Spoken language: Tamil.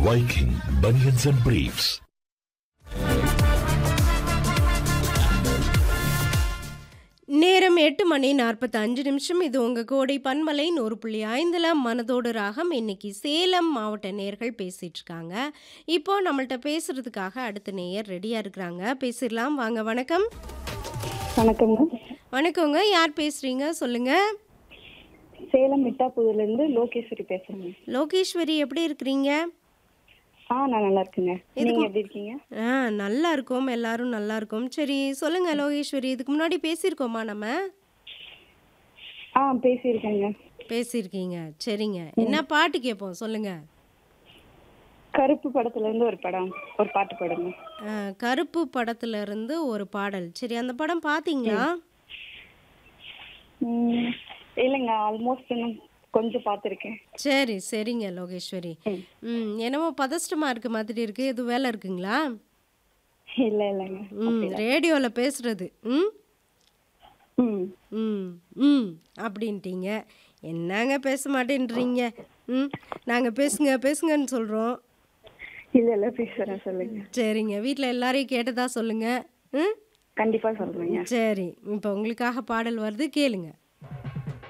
Viking Bunions and Briefs. நேரம் எட்டு மணி நாற்பத்தி அஞ்சு நிமிஷம் இது உங்கள் கோடை பன்மலை நூறு புள்ளி ஐந்தில் மனதோடு ராகம் இன்னைக்கு சேலம் மாவட்ட நேர்கள் பேசிட்டு இருக்காங்க இப்போ நம்மள்ட்ட பேசுறதுக்காக அடுத்த நேயர் ரெடியாக இருக்கிறாங்க பேசிடலாம் வாங்க வணக்கம் வணக்கங்க வணக்கங்க யார் பேசுறீங்க சொல்லுங்க சேலம் மிட்டாப்பூர்ல இருந்து லோகேஸ்வரி பேசுறேங்க லோகேஸ்வரி எப்படி இருக்கிறீங்க ஆ நான் நல்லா இருக்கேங்க நீங்க எப்படி இருக்கீங்க ஆ நல்லா இருக்கோம் எல்லாரும் நல்லா இருக்கோம் சரி சொல்லுங்க லோகேஸ்வரி இதுக்கு முன்னாடி பேசியிருக்கோமா நம்ம ஆ பேசியிருக்கேங்க பேசியிருக்கீங்க சரிங்க என்ன பாட்டு கேட்போம் சொல்லுங்க கருப்பு படத்துல இருந்து ஒரு படம் ஒரு பாட்டு பாடுங்க ஆ, கருப்பு படத்துல இருந்து ஒரு பாடல் சரி அந்த படம் பாத்தீங்களா ம், இல்லைங்க ஆல்மோஸ்ட் இன்னும் கொஞ்சம் பார்த்துருக்கேன் சரி சரிங்க லோகேஸ்வரி ம். ம் என்னமோ பதஷ்டமா இருக்க மாதிரி இருக்கு எதுவும் வேலை இருக்குங்களா இல்லை இல்லைங்க ம் ரேடியோல பேசுறது ம் ம் ம் ம் அப்படின்ட்டீங்க என்னங்க பேச மாட்டேன்றீங்க ம் நாங்கள் பேசுங்க பேசுங்கன்னு சொல்கிறோம் இல்லை இல்லை பேசுறேன் சொல்லுங்க சரிங்க வீட்டில் எல்லாரையும் கேட்டதா சொல்லுங்க ம் கண்டிப்பா சொல்றேங்க சரி இப்போ உங்களுக்காக பாடல் வருது கேளுங்க